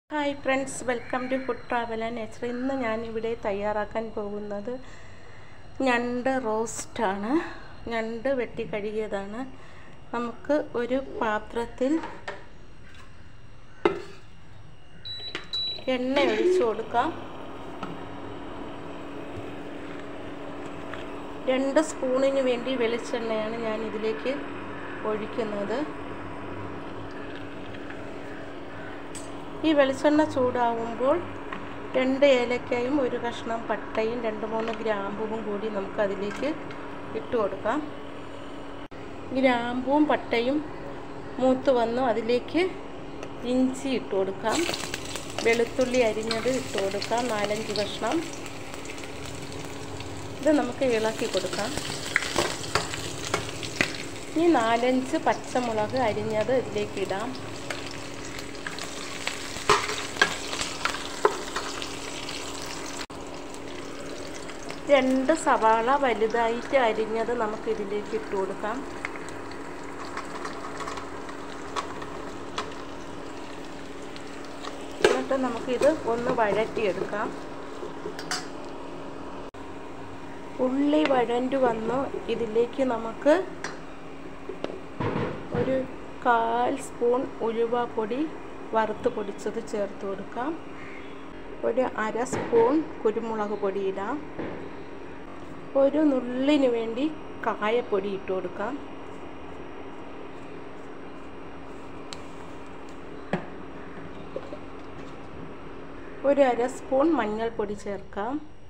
hi friends welcome to food travel and nature ഇന്ന് ഞാനിവിടെ തയ്യാറാക്കാൻ പോകുന്നത് ഞണ്ട് റോസ്റ്റാണ് ഞണ്ട് വെട്ടി കഴുകിയതാണ് നമുക്ക് ഒരു പാത്രത്തിൽ എണ്ണ ഒഴിച്ചു കൊടുക്കാം രണ്ട് സ്പൂണിന് വേണ്ടി വെളിച്ചെണ്ണയാണ് ഞാൻ ഇതിലേക്ക് ഒഴിക്കുന്നത് ഈ വെളിച്ചെണ്ണ ചൂടാവുമ്പോൾ രണ്ട് ഏലക്കായും ഒരു കഷ്ണം പട്ടയും രണ്ട് മൂന്ന് ഗ്രാമ്പുവും കൂടി നമുക്ക് അതിലേക്ക് ഇട്ട് കൊടുക്കാം ഗ്രാമ്പുവും പട്ടയും മൂത്ത് വന്നു അതിലേക്ക് ഇഞ്ചി ഇട്ട് കൊടുക്കാം വെളുത്തുള്ളി അരിഞ്ഞത് ഇട്ട് കൊടുക്കാം നാലഞ്ച് കഷ്ണം ഇത് നമുക്ക് ഇളക്കി കൊടുക്കാം ഈ നാലഞ്ച് പച്ചമുളക് അരിഞ്ഞത് ഇതിലേക്ക് ഇടാം രണ്ട് സവാള വലുതായിട്ട് അരിഞ്ഞത് നമുക്ക് ഇതിലേക്ക് ഇട്ട് കൊടുക്കാം എന്നിട്ട് നമുക്കിത് ഒന്ന് വഴറ്റിയെടുക്കാം ഉള്ളി വഴണ്ടു വന്നു ഇതിലേക്ക് നമുക്ക് ഒരു കാൽ സ്പൂൺ ഉലുവപ്പൊടി വറുത്ത് പൊടിച്ചത് ചേർത്ത് കൊടുക്കാം ഒരു അര സ്പൂൺ കുരുമുളക് പൊടി ഇടാം ഒരു നുള്ളിന് വേണ്ടി കായപ്പൊടി ഇട്ട് കൊടുക്കാം ഒരു അര സ്പൂൺ മഞ്ഞൾപ്പൊടി ചേർക്കാം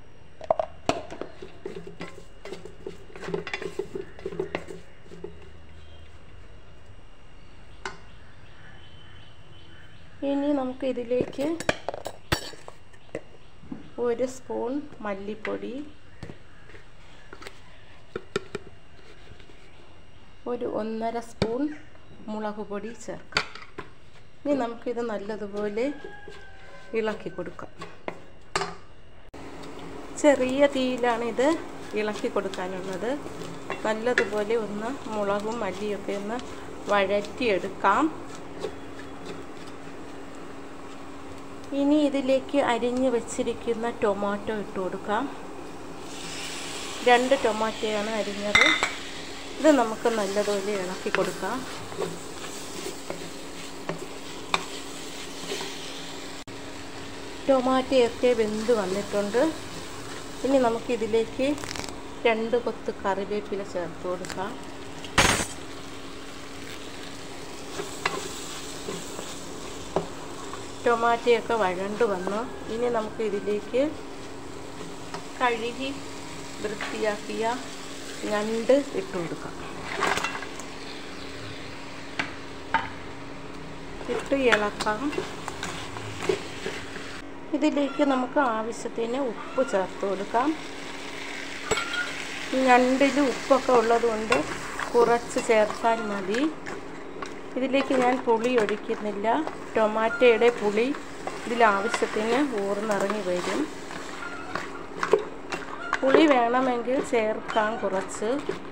ഇനി നമുക്ക് ഇതിലേക്ക് ഒരു സ്പൂൺ മല്ലിപ്പൊടി ഒരു ഒന്നര സ്പൂൺ മുളക് പൊടി ചേർക്കാം ഇനി നമുക്കിത് നല്ലതുപോലെ ഇളക്കി കൊടുക്കാം ചെറിയ തീയിലാണ് ഇത് ഇളക്കി കൊടുക്കാനുള്ളത് നല്ലതുപോലെ ഒന്ന് മുളകും മല്ലിയൊക്കെ ഒന്ന് വഴറ്റിയെടുക്കാം ഇനി ഇതിലേക്ക് അരിഞ്ഞ് വെച്ചിരിക്കുന്ന ടൊമാറ്റോ ഇട്ട് കൊടുക്കാം രണ്ട് ടൊമാറ്റോയാണ് അരിഞ്ഞത് ഇത് നമുക്ക് നല്ലതുപോലെ ഇളക്കി കൊടുക്കാം ടൊമാറ്റോയൊക്കെ വെന്ത് വന്നിട്ടുണ്ട് ഇനി നമുക്കിതിലേക്ക് രണ്ട് കൊത്ത് കറിവേപ്പില ചേർത്ത് കൊടുക്കാം ടൊമാറ്റോയൊക്കെ വഴണ്ട് വന്നു ഇനി നമുക്ക് ഇതിലേക്ക് കഴുകി വൃത്തിയാക്കിയ ഞണ്ട് ഇട്ട് കൊടുക്കാം ഇട്ട് ഇളക്കാം ഇതിലേക്ക് നമുക്ക് ആവശ്യത്തിന് ഉപ്പ് ചേർത്ത് കൊടുക്കാം ഞണ്ടിൽ ഉപ്പൊക്കെ ഉള്ളതുകൊണ്ട് കുറച്ച് ചേർത്താൽ മതി ഇതിലേക്ക് ഞാൻ പുളി ഒഴിക്കുന്നില്ല ടൊമാറ്റോയുടെ പുളി ഇതിൽ ആവശ്യത്തിന് ഊർന്നിറങ്ങി വരും പുളി വേണമെങ്കിൽ ചേർക്കാം കുറച്ച്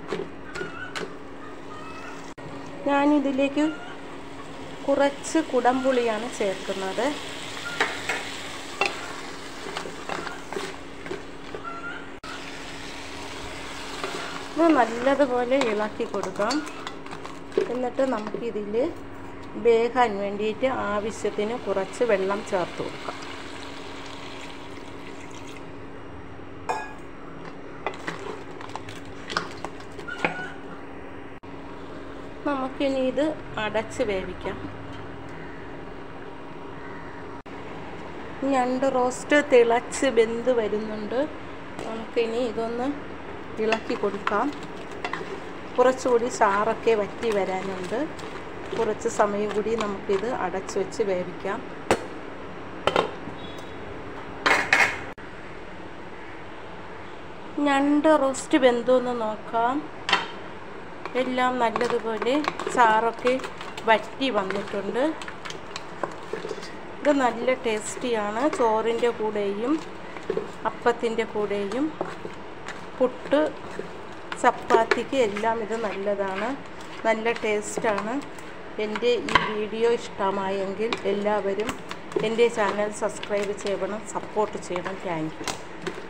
ഞാനിതിലേക്ക് കുറച്ച് കുടംപുളിയാണ് ചേർക്കുന്നത് ഇത് നല്ലതുപോലെ ഇളക്കി കൊടുക്കാം എന്നിട്ട് നമുക്കിതിൽ വേകാൻ വേണ്ടിയിട്ട് ആവശ്യത്തിന് കുറച്ച് വെള്ളം ചേർത്ത് കൊടുക്കാം നമുക്കിനി ഇത് അടച്ച് വേവിക്കാം ഞണ്ട് റോസ്റ്റ് തിളച്ച് വെന്ത് വരുന്നുണ്ട് നമുക്കിനി ഇതൊന്ന് ഇളക്കി കൊടുക്കാം കുറച്ചുകൂടി ചാറൊക്കെ വറ്റി വരാനുണ്ട് കുറച്ച് സമയം കൂടി നമുക്കിത് അടച്ചു വെച്ച് വേവിക്കാം ഞണ്ട് റോസ്റ്റ് വെന്തോന്ന് നോക്കാം എല്ലാം നല്ലതുപോലെ ചാറൊക്കെ വറ്റി വന്നിട്ടുണ്ട് ഇത് നല്ല ടേസ്റ്റിയാണ് ചോറിൻ്റെ കൂടെയും അപ്പത്തിൻ്റെ കൂടെയും പുട്ട് ചപ്പാത്തിക്ക് എല്ലാം ഇത് നല്ലതാണ് നല്ല ടേസ്റ്റാണ് എൻ്റെ ഈ വീഡിയോ ഇഷ്ടമായെങ്കിൽ എല്ലാവരും എൻ്റെ ചാനൽ സബ്സ്ക്രൈബ് ചെയ്യണം സപ്പോർട്ട് ചെയ്യണം താങ്ക് യു